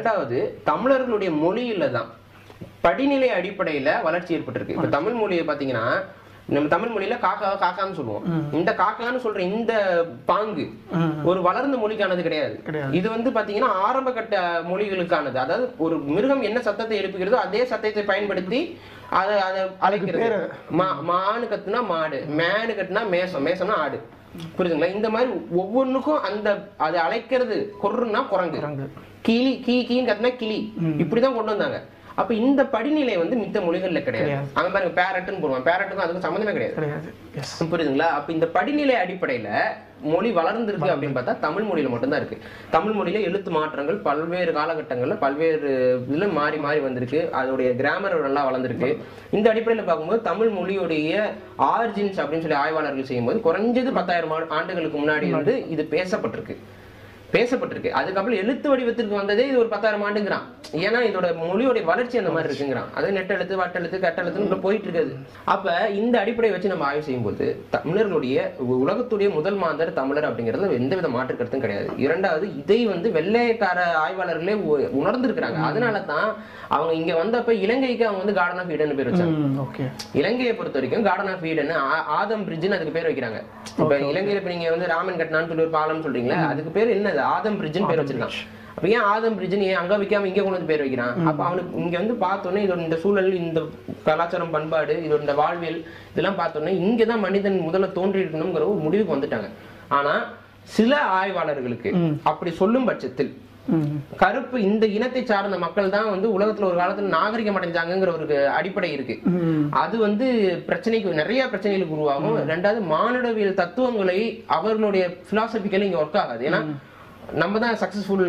இரண்டாவது தமிழர்களுடைய மொழியில தான் படிநிலை அடிப்படையில வளர்ச்சி ஏற்பட்டிருக்கு இப்ப தமிழ் மொழியை பாத்தீங்கன்னா நம்ம தமிழ் மொழியில காக்கா காக்கான்னு சொல்லுவோம் இந்த காக்கான்னு சொல்ற இந்த பாங்கு ம். ஒரு வளர்ந்த மொழிக்கானது கிடையாது கிடையாது. இது வந்து பாத்தீங்கன்னா ஆரம்ப கட்ட மொழிகளுக்கானது அதாவது ஒரு மிருகம் என்ன சத்தத்தை எழுப்புகிறதோ அதே சத்தத்தை பயன்படுத்தி அதை அதை அழைக்கிறது பேரு. மா மானு கத்துனா மாடு மேனு கத்துனா மேசம் மேசம்னா ஆடு புரியுதுங்களா இந்த மாதிரி ஒவ்வொன்றுக்கும் அந்த அதை அழைக்கிறது கொர்ருன்னா குரங்கு குரங்கு. கிளி கீ கீன்னு கத்துனா கிளி இப்படிதான் கொண்டு வந்தாங்க அப்ப இந்த படிநிலை வந்து மித்த மொழிகள்ல கிடையாது கிடையாது. அங்க பாருங்க பேரட்னு போடுவான் பேரட்டுக்கும் அதுக்கும் சம்மந்தமே கிடையாது கிடையாது எஸ் புரியுதுங்களா அப்ப இந்த படிநிலை அடிப்படையில மொழி வளர்ந்துருக்கு அப்படின்னு பார்த்தா தமிழ் மொழியில மட்டும்தான் இருக்கு தமிழ் மொழியில எழுத்து மாற்றங்கள் பல்வேறு காலகட்டங்கள்ல பல்வேறு இதுல மாறி மாறி வந்திருக்கு அதோடைய கிராமர் நல்லா வளர்ந்துருக்கு இந்த அடிப்படையில பார்க்கும்போது தமிழ் மொழியுடைய ஆரிஜின்ஸ் அப்படின்னு சொல்லி ஆய்வாளர்கள் செய்யும்போது குறைஞ்சது பத்தாயிரம் ஆண்டு- ஆண்டுகளுக்கு முன்னாடி வந்து இது பேசப்பட்டிருக்கு பேசப்பட்டிருக்கு அதுக்கப்புறம் எழுத்து வடிவத்திற்கு வந்ததே இது ஒரு பத்தாயிரம் ஆண்டுங்கிறான் ஏன்னா இதோட மொழியோட வளர்ச்சி அந்த மாதிரி இருக்குங்கிறான் அது நெட்டெழுத்து வட்டெழுத்து கட்டெழுத்துன்னு போயிட்டு இருக்குது அப்ப இந்த அடிப்படையை வச்சு நம்ம ஆய்வு செய்யும்போது தமிழர்களுடைய உ- உலகத்துடைய முதல் மாந்தர் தமிழர் அப்படிங்கிறது எந்தவித மாற்று கருத்தும் கிடையாது இரண்டாவது இதை வந்து வெள்ளையக்கார ஆய்வாளர்களே உ- உணர்ந்திருக்கிறாங்க அதனால தான் அவங்க இங்க வந்தப்ப இலங்கைக்கு அவங்க வந்து கார்டன் ஆஃப் ஈடன் பேர் வச்சாங்க ம் ஓகே இலங்கையை பொறுத்த வரைக்கும் கார்டன் ஆஃப் ஈடன் ஆதம் பிரிட்ஜ்னு அதுக்கு பேர் வைக்கிறாங்க இப்ப இலங்கையில இப்ப நீங்க வந்து ராமன் கட்டினான்னு சொல்லி ஒரு பாலம் சொல்றீங்களா அதுக்கு பேர் என்னது ஆதம் பிரிட்ஜ்னு பேர் வச்சிருக்கான் அப்ப ஏன் ஆதம் பிரிட்ஜ்னு ஏன் அங்க வைக்காம இங்க கொண்டு வந்து பேர் வைக்கிறான் அப்ப அவனுக்கு இங்க வந்து பார்த்தோன்னே இதோட இந்த சூழல் இந்த கலாச்சாரம் பண்பாடு இதோட இந்த வாழ்வியல் இதெல்லாம் பார்த்தோன்னே இங்கதான் மனிதன் முதல்ல தோன்றி இருக்கணுங்கிற ஒரு முடிவுக்கு வந்துட்டாங்க ஆனா சில ஆய்வாளர்களுக்கு அப்படி சொல்லும் பட்சத்தில் ம் கருப்பு இந்த இனத்தை சார்ந்த மக்கள் தான் வந்து உலகத்துல ஒரு காலத்துல நாகரிகம் அடைஞ்சாங்கங்கிற ஒரு அடிப்படை இருக்கு ம் அது வந்து பிரச்சனைக்கு நிறைய பிரச்சனைகளுக்கு உருவாகும் ரெண்டாவது மானுடவியல் தத்துவங்களை அவர்களுடைய பிலாசபிக்கலி இங்க ஒர்க் ஆகாது ஏன்னா நம்ம தான் சக்சஸ்ஃபுல்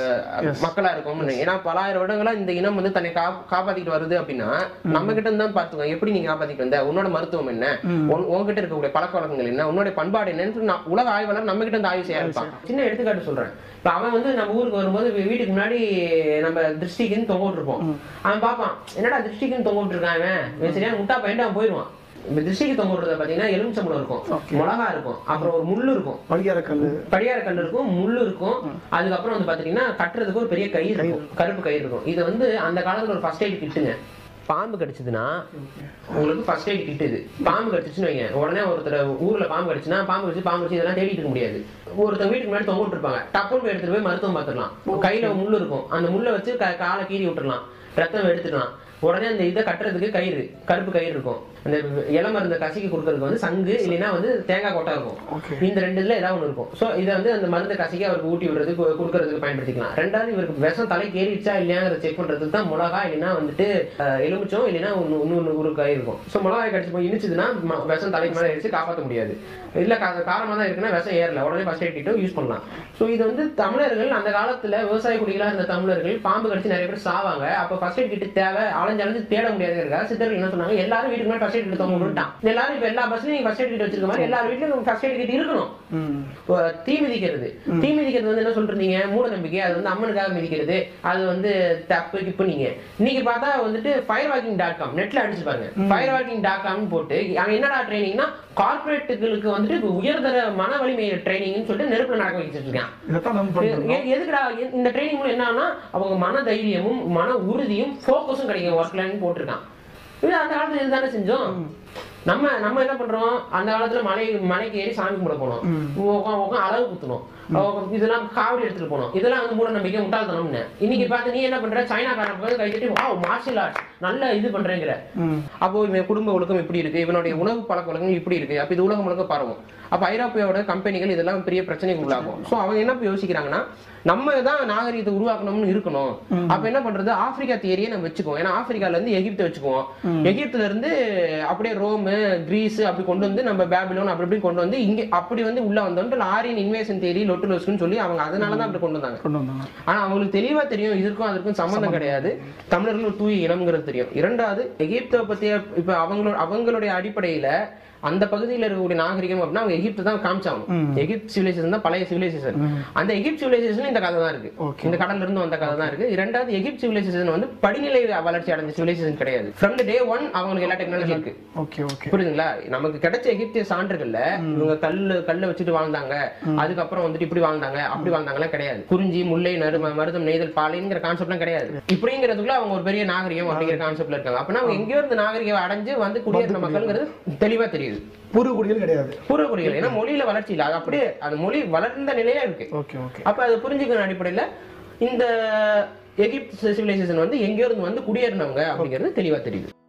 மக்களா இருக்கோம் ஏன்னா பலாயிரம் வருடங்களா இந்த இனம் வந்து தன்னை கா- காப்பாத்திட்டு வருது அப்படின்னா நம்ம கிட்ட இருந்து தான் பாத்துக்கோ எப்படி நீங்க காப்பாத்திட்டு வந்த உன்னோட மருத்துவம் என்ன உன்- உன்கிட்ட இருக்கக்கூடிய பழக்க வழக்கங்கள் என்ன உன்னோட பண்பாடு என்னன்னு சொல்லி நான் உலக ஆய்வாளர் நம்ம கிட்ட இருந்து ஆய்வு செய்ய ஆரம்பிப்பான் சின்ன எடுத்துக்காட்டு சொல்றேன் இப்ப அவன் வந்து நம்ம ஊருக்கு வரும்போது வீ- வீட்டுக்கு முன்னாடி நம்ம திருஷ்டிக்குன்னு தொங்க விட்டுருப்போம் அவன் பார்ப்பான் என்னடா திருஷ்டிக்குன்னு தொங்க விட்டுருக்கான் அவன் இவன் சரியான முட்டா பையன் அவன் போயிடுவான் இப்ப திருஷ்டிக்கு தொங்க விடுறத பாத்தீங்கன்னா எலுமிச்சம்பழம் இருக்கும் மிளகா இருக்கும் அப்புறம் ஒரு முள்ளு இருக்கும் படியார கல் படியார கல் இருக்கும் முள்ளு இருக்கும் அதுக்கப்புறம் வந்து பாத்தீங்கன்னா கட்டுறதுக்கு ஒரு பெரிய கயிறு இருக்கும் கருப்பு கயிறு இருக்கும் இது வந்து அந்த காலத்துல ஒரு ஃபர்ஸ்ட் எய்ட் கிட்டுங்க பாம்பு கடிச்சதுன்னா உங்களுக்கு ஃபர்ஸ்ட் எய்ட் கிட் இது பாம்பு கடிச்சிச்சுன்னு வைங்க உடனே ஒருத்தர் ஊர்ல பாம்பு கடிச்சுன்னா பாம்பு கடிச்சு பாம்பு கடிச்சு இதெல்லாம் தேடிட்டு இருக்க முடியாது ஒருத்தங்க வீட்டுக்கு முன்னாடி தொங்க விட்டுருப்பாங்க டப்புன்னு போய் எடுத்துட்டு போய் மருத்துவம் பார்த்துக்கலாம் கையில முள்ளு இருக்கும் அந்த முள்ளை வச்சு க- காலை கீறி விட்டுறலாம் ரத்தம் எடுத்துக்கலாம் உடனே அந்த இதை கட்டுறதுக்கு கயிறு கருப்பு கயிறு இருக்கும் அந்த இலை மருந்த கசிக்கு கொடுக்கறதுக்கு வந்து சங்கு இல்லைன்னா வந்து தேங்காய் கொட்டை இருக்கும் ஓகே இந்த ரெண்டு இதுல ஏதாவது ஒண்ணு இருக்கும் சோ இதை வந்து அந்த மருந்து கசிக்க அவருக்கு ஊட்டி விடுறது கு- கொடுக்கறதுக்கு பயன்படுத்திக்கலாம் ரெண்டாவது இவருக்கு விஷம் தலைக்கு ஏறிடுச்சா இல்லையாங்கிறத செக் பண்றதுக்கு தான் மிளகா இல்லைன்னா வந்துட்டு அஹ், எலுமிச்சம் இல்லைன்னா ஒன்னு இன்னொன்னு ஒரு காய் இருக்கும் சோ மிளகாய் கடிச்சு போய் இனிச்சதுன்னா ம- விஷம் தலைக்கு மேல ஏறிச்சு காப்பாற்ற முடியாது இல்ல கா- காரமா தான் இருக்குன்னா விஷம் ஏறல உடனே ஃபர்ஸ்ட் எய்ட் கிட்ட யூஸ் பண்ணலாம் சோ இது வந்து தமிழர்கள் அந்த காலத்துல விவசாய குடிகளா இருந்த தமிழர்கள் பாம்பு கடிச்சு நிறைய பேர் சாவாங்க அப்ப ஃபர்ஸ்ட் எய்ட் கிட்ட தேவை அலைஞ்சு அலைஞ்சு தேட முடியாதுங்கிறதுக்காக சித்தர்கள் என்ன சொன்னாங்க எல்லாரும் வீட்டுக்கு மேலே ஃபர்ஸ்ட் எய்ட் கிட்ட தொங்க விட்டுட்டான் எல்லாரும் இப்ப எல்லா பஸ்லயும் நீங்க ஃபர்ஸ்ட் எய்ட் கிட்ட வச்சிருக்க மாதிரி எல்லார் வீட்லயும் ஃபர்ஸ்ட் எய்ட் கிட்ட இருக்கணும் ம் இப்போ தீ மிதிக்கிறது தீ மிதிக்கிறது வந்து என்ன சொல்றீங்க மூட நம்பிக்கை அது வந்து அம்மனுக்காக மிதிக்கிறது அது வந்து தப்பு கிப்பு நீங்க இன்னைக்கு பார்த்தா வந்துட்டு ஃபயர் வாக்கிங் டாட் காம் நெட்ல அடிச்சு பாருங்க ஃபயர் வாக்கிங் டாட் காம் போட்டு அங்க என்னடா ட்ரைனிங்னா கார்பரேட்டுகளுக்கு வந்துட்டு இப்ப உயர்தர மன வலிமை ட்ரைனிங்னு சொல்லிட்டு நெருப்புல நடக்க வச்சுட்டு இருக்கான் இதைத்தான் நம்ம பண்றோம் எ- எதுக்குடா எ- இந்த ட்ரைனிங் மூலம் என்னன்னா அவங்க மன தைரியமும் மன உறுதியும் ஃபோக்கஸும் கிடைக்கும் ஒர்க்லன்னு போட்டிருக்கான் இது அந்த காலத்துல இதுதானே செஞ்சோம் நம்ம நம்ம என்ன பண்றோம் அந்த காலத்துல மலை மலைக்கு ஏறி சாமி கும்பிட போனோம் உக்கா- உக்கா அளவு குத்தணும் அஹ் இதெல்லாம் காவடி எடுத்துட்டு போனோம் இதெல்லாம் வந்து மூட நம்பிக்கை முட்டாள்தனம்னு இன்னைக்கு பார்த்து நீ என்ன பண்ற சைனாக்காரன் போய் கை தட்டி வா மார்ஷியல் ஆர்ட்ஸ் நல்ல இது பண்றேங்கிற ம் அப்போ இவன் குடும்ப ஒழுக்கம் இப்படி இருக்கு இவனுடைய உணவு பழக்க வழக்கங்கள் இப்படி இருக்கு அப்ப இது உலகம் முழுக்க பரவும் அப்ப ஐரோப்பியோட கம்பெனிகள் இதெல்லாம் பெரிய பிரச்சனைக்கு உள்ளாகும் சோ அவங்க என்ன இப்ப யோசிக்கிறாங்கன்னா நம்ம தான் நாகரிகத்தை உருவாக்கணும்னு இருக்கணும் அப்ப என்ன பண்றது ஆப்பிரிக்கா தியரியை நம்ம வச்சுக்குவோம் ஏன்னா ஆப்பிரிக்கால இருந்து எகிப்தை வச்சுக்குவோம் எகிப்துல இருந்து அப்படியே ரோம் கிரீஸ் அப்படி கொண்டு வந்து நம்ம பேபிலோன் அப்படி இப்படி கொண்டு வந்து இங்க அப்படி வந்து உள்ள வந்தோம்ட்டு ஆரியன் இன்வேஷன் தியரி லொட்டுலோஸ்க்குன்னு சொல்லி அவங்க அதனால தான் அப்படி கொண்டு வந்தாங்க கொண்டு வந்தாங்க ஆனா அவங்களுக்கு தெளிவா தெரியும் இதற்கும் அதற்கும் சம்பந்தம் கிடையாது தமிழர்கள் ஒரு தூய இனம்ங்கிறது தெரியும் இரண்டாவது எகிப்தை பத்திய இப்ப அவங்களோட அவங்களுடைய அடிப்படையில அந்த பகுதியில் இருக்கக்கூடிய நாகரிகம் அப்படின்னா அவங்க எகிப்து தான் காமிச்சாகணும் எகிப்த் சிவிலைசேஷன் தான் பழைய சிவிலைசேஷன் அந்த எகிப்த் சிவிலைசேஷன் இந்த கதை தான் இருக்கு Okay. இந்த கடல்ல இருந்து வந்த கதை தான் இருக்கு இரண்டாவது எகிப்த் சிவிலைசேஷன் வந்து படிநிலை வளர்ச்சி அடைஞ்ச சிவிலைசேஷன் கிடையாது ஃப்ரம் த டே ஒன் அவங்களுக்கு எல்லா டெக்னாலஜி இருக்கு ஓகே ஓகே ஓகே புரியுதுங்களா நமக்கு கிடைச்ச எகிப்திய சான்றுகள்ல இவங்க கல்லு கல்ல வச்சுட்டு வாழ்ந்தாங்க அதுக்கப்புறம் வந்துட்டு இப்படி வாழ்ந்தாங்க அப்படி வாழ்ந்தாங்கலாம் கிடையாது குறிஞ்சி முல்லை நறு ம- மருதம் நெய்தல் பாலைங்கிற கான்செப்ட்லாம் கிடையாது இப்படிங்கிறதுக்குள்ள அவங்க ஒரு பெரிய நாகரிகம் அப்படிங்கிற கான்செப்ட்ல இருக்காங்க அப்படின்னா அவங்க எங்கேயோ இருந்து நாகரிகம் அடைஞ்சு வந்து குடியேறின மக்கள்ங்கிறது தெளிவா தெரியுது பூர்வகுடிகள் கிடையாது பூர்வக்குடிகள் ஏன்னா மொழியில வளர்ச்சி இல்லை அது அப்படியே அந்த மொழி வளர்ந்த நிலையா இருக்கு ஓகே ஓகே அப்ப அதை புரிஞ்சுக்கிற அடிப்படையில இந்த எகிப்த் சிவிலைசேஷன் வந்து எங்கேயோ இருந்து வந்து குடியேறினவங்க அப்படிங்கிறது தெளிவா தெரியுது